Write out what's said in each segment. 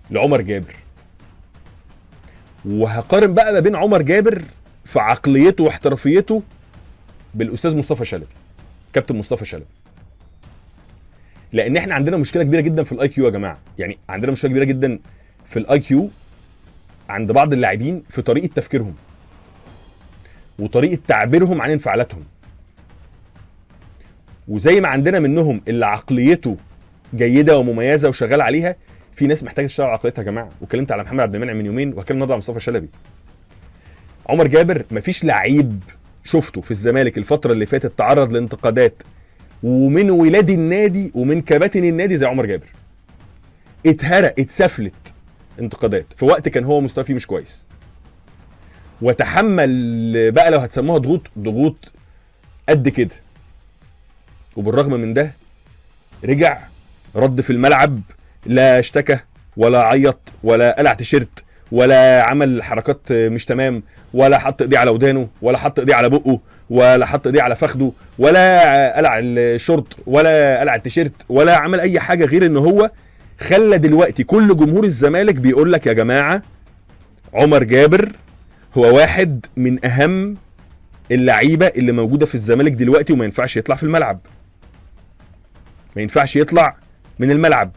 لعمر جابر وهقارن بقى ما بين عمر جابر في عقليته واحترافيته بالاستاذ مصطفى شلبي كابتن مصطفى شلبي لان احنا عندنا مشكله كبيره جدا في الاي كيو يا جماعه يعني عندنا مشكله كبيره جدا في الاي كيو عند بعض اللاعبين في طريقه تفكيرهم وطريقه تعبيرهم عن انفعالاتهم وزي ما عندنا منهم اللي عقليته جيده ومميزه وشغال عليها في ناس محتاجه تشتغل على عقليتها يا جماعه واتكلمت على محمد عبد المنعم من يومين وهتكلم النهارده على مصطفى شلبي عمر جابر مفيش لعيب شفته في الزمالك الفتره اللي فاتت تعرض لانتقادات ومن ولاد النادي ومن كباتن النادي زي عمر جابر اتهرق اتسفلت انتقادات في وقت كان هو مستواه فيه مش كويس وتحمل بقى لو هتسموها ضغوط ضغوط قد كده وبالرغم من ده رجع رد في الملعب لا اشتكى ولا عيط ولا قلع تيشيرت ولا عمل حركات مش تمام ولا حط ايديه على ودانه ولا حط ايديه على بقه ولا حط ايديه على فخده ولا قلع الشورت ولا قلع التيشيرت ولا عمل اي حاجه غير ان هو خلى دلوقتي كل جمهور الزمالك بيقول لك يا جماعه عمر جابر هو واحد من اهم اللعيبه اللي موجوده في الزمالك دلوقتي وما ينفعش يطلع في الملعب ما ينفعش يطلع من الملعب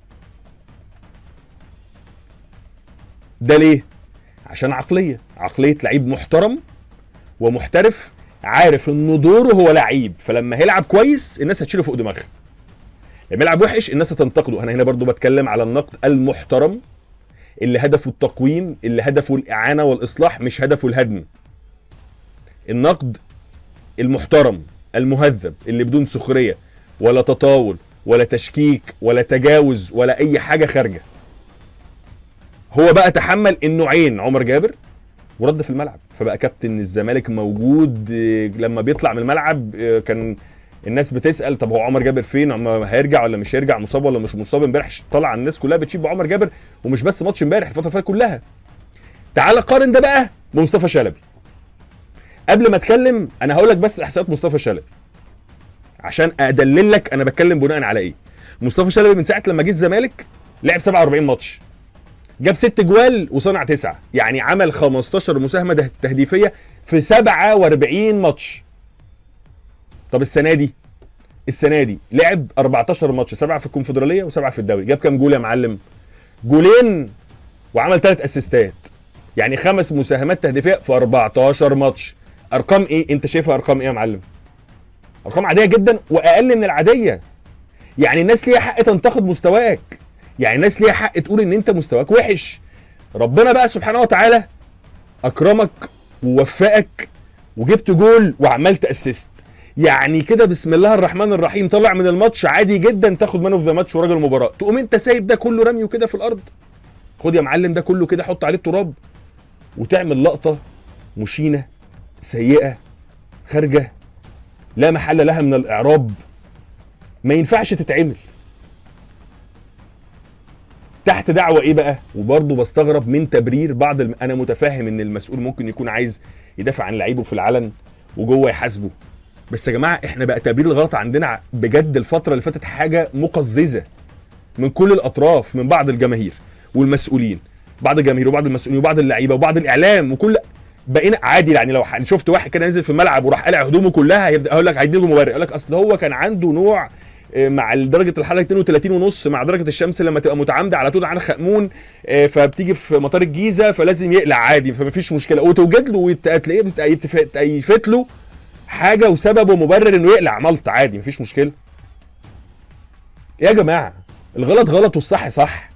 ده ليه عشان عقليه عقليه لعيب محترم ومحترف عارف ان دوره هو لعيب فلما هيلعب كويس الناس هتشيله فوق دماغها لما يلعب وحش الناس هتنتقده انا هنا برضو بتكلم على النقد المحترم اللي هدفه التقويم اللي هدفه الاعانه والاصلاح مش هدفه الهدم النقد المحترم المهذب اللي بدون سخريه ولا تطاول ولا تشكيك ولا تجاوز ولا اي حاجه خارجه هو بقى تحمل النوعين عمر جابر ورد في الملعب فبقى كابتن الزمالك موجود آه، لما بيطلع من الملعب آه، كان الناس بتسال طب هو عمر جابر فين عم- هيرجع ولا مش هيرجع مصاب ولا مش مصاب امبارح طلع الناس كلها بتشيب بعمر جابر ومش بس ماتش امبارح الفتره اللي فاتت كلها تعال قارن ده بقى بمصطفى شلبي قبل ما اتكلم انا هقول لك بس احصائيات مصطفى شلبي عشان ادلل لك انا بتكلم بناء على ايه مصطفى شلبي من ساعه لما جه الزمالك لعب 47 ماتش جاب ست جوال وصنع تسعه يعني عمل 15 مساهمه ده- تهديفيه في 47 ماتش طب السنه دي السنه دي لعب 14 ماتش سبعه في الكونفدراليه وسبعه في الدوري جاب كام جول يا معلم جولين وعمل ثلاث اسيستات يعني خمس مساهمات تهديفيه في 14 ماتش ارقام ايه انت شايفها ارقام ايه يا معلم ارقام عاديه جدا واقل من العاديه يعني الناس ليها حق تنتقد مستواك يعني الناس ليها حق تقول ان انت مستواك وحش ربنا بقى سبحانه وتعالى اكرمك ووفقك وجبت جول وعملت اسيست يعني كده بسم الله الرحمن الرحيم طلع من الماتش عادي جدا تاخد مان اوف ذا ماتش وراجل المباراه تقوم انت سايب ده كله رميه كده في الارض خد يا معلم ده كله كده حط عليه التراب وتعمل لقطه مشينه سيئه خارجه لا محل لها من الاعراب ما ينفعش تتعمل تحت دعوه ايه بقى وبرضه بستغرب من تبرير بعض الم... انا متفهم ان المسؤول ممكن يكون عايز يدافع عن لعيبه في العلن وجوه يحاسبه بس يا جماعه احنا بقى تبرير الغلط عندنا بجد الفتره اللي فاتت حاجه مقززه من كل الاطراف من بعض الجماهير والمسؤولين بعض الجماهير وبعض المسؤولين وبعض اللعيبه وبعض الاعلام وكل بقينا عادي يعني لو ح- شفت واحد كده نزل في الملعب وراح قلع هدومه كلها هيبدا اقول لك هيديله مبرر يقول لك اصل هو كان عنده نوع آه، مع درجه الحراره 32 ونص مع درجه الشمس لما تبقى متعامده على طول عن خأمون آه، فبتيجي في مطار الجيزه فلازم يقلع عادي فمفيش مشكله وتوجد له ويت- تلاقيه بت- يتف- يتفت له حاجه وسبب ومبرر انه يقلع ملط عادي مفيش مشكله يا جماعه الغلط غلط والصح صح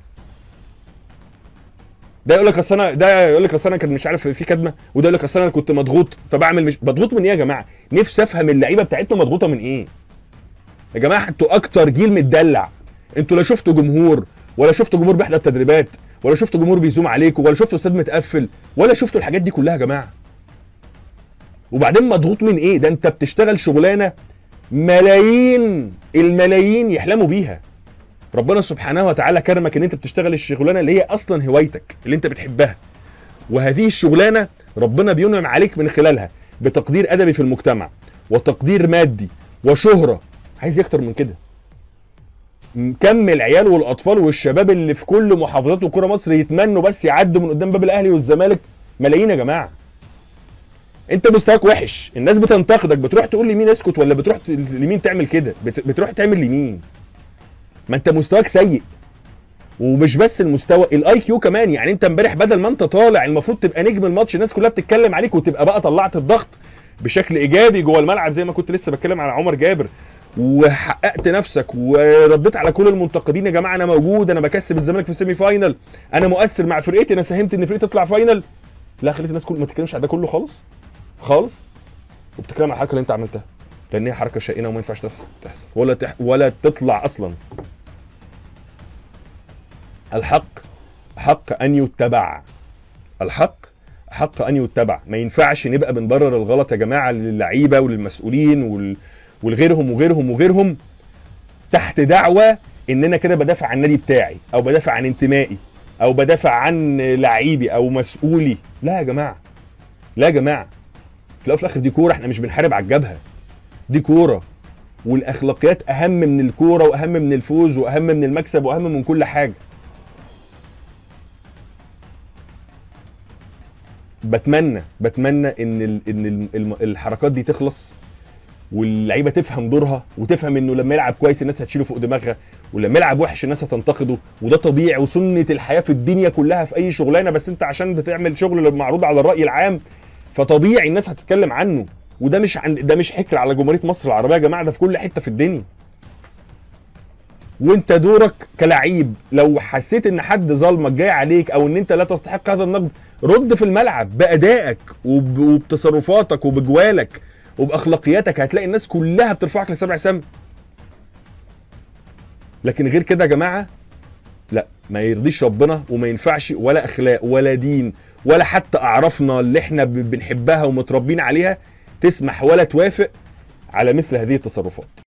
ده يقول لك اصل انا ده يقول لك اصل انا كان مش عارف في كدمه وده يقول لك اصل انا كنت مضغوط فبعمل مش مضغوط من ايه يا جماعه نفسي افهم اللعيبه بتاعتنا مضغوطه من ايه يا جماعه انتوا اكتر جيل متدلع انتوا لا شفتوا جمهور ولا شفتوا جمهور بيحضر تدريبات ولا شفتوا جمهور بيزوم عليكم ولا شفتوا استاد متقفل ولا شفتوا الحاجات دي كلها يا جماعه وبعدين مضغوط من ايه ده انت بتشتغل شغلانه ملايين الملايين يحلموا بيها ربنا سبحانه وتعالى كرمك ان انت بتشتغل الشغلانه اللي هي اصلا هوايتك اللي انت بتحبها وهذه الشغلانه ربنا بينعم عليك من خلالها بتقدير ادبي في المجتمع وتقدير مادي وشهره عايز إيه اكتر من كده كم العيال والاطفال والشباب اللي في كل محافظات وكره مصر يتمنوا بس يعدوا من قدام باب الاهلي والزمالك ملايين يا جماعه انت مستواك وحش الناس بتنتقدك بتروح تقول لمين اسكت ولا بتروح ت- لمين تعمل كده بت- بتروح تعمل لمين ما انت مستواك سيء ومش بس المستوى الاي كيو كمان يعني انت امبارح بدل ما انت طالع المفروض تبقى نجم الماتش الناس كلها بتتكلم عليك وتبقى بقى طلعت الضغط بشكل ايجابي جوه الملعب زي ما كنت لسه بتكلم على عمر جابر وحققت نفسك ورديت على كل المنتقدين يا جماعه انا موجود انا بكسب الزمالك في السيمي فاينل انا مؤثر مع فرقتي انا ساهمت ان فرقتي تطلع فاينل لا خليت الناس كل ما تتكلمش على ده كله خالص خالص وبتتكلم على الحركه اللي انت عملتها لان هي حركه شائنه وما ينفعش تحصل تحصل ولا تح ولا تطلع اصلا الحق حق ان يتبع الحق حق ان يتبع ما ينفعش نبقى بنبرر الغلط يا جماعه للعيبه وللمسؤولين وال... ولغيرهم وغيرهم وغيرهم تحت دعوه ان انا كده بدافع عن النادي بتاعي او بدافع عن انتمائي او بدافع عن لعيبي او مسؤولي لا يا جماعه لا يا جماعه في الاول وفي الاخر دي كوره احنا مش بنحارب على الجبهه دي كوره والاخلاقيات اهم من الكوره واهم من الفوز واهم من المكسب واهم من كل حاجه بتمنى بتمنى ان ال ان ال الم- الحركات دي تخلص واللعيبه تفهم دورها وتفهم انه لما يلعب كويس الناس هتشيله فوق دماغها ولما يلعب وحش الناس هتنتقده وده طبيعي وسنه الحياه في الدنيا كلها في اي شغلانه بس انت عشان بتعمل شغل معروض على الراي العام فطبيعي الناس هتتكلم عنه وده مش عند ده مش حكر على جمهوريه مصر العربيه يا جماعه ده في كل حته في الدنيا وانت دورك كلعيب لو حسيت ان حد ظلمك جاي عليك او ان انت لا تستحق هذا النقد رد في الملعب بادائك وب- وبتصرفاتك وبجوالك وباخلاقياتك هتلاقي الناس كلها بترفعك لسبع سما لكن غير كده يا جماعه لا ما يرضيش ربنا وما ينفعش ولا اخلاق ولا دين ولا حتى اعرافنا اللي احنا ب- بنحبها ومتربين عليها تسمح ولا توافق على مثل هذه التصرفات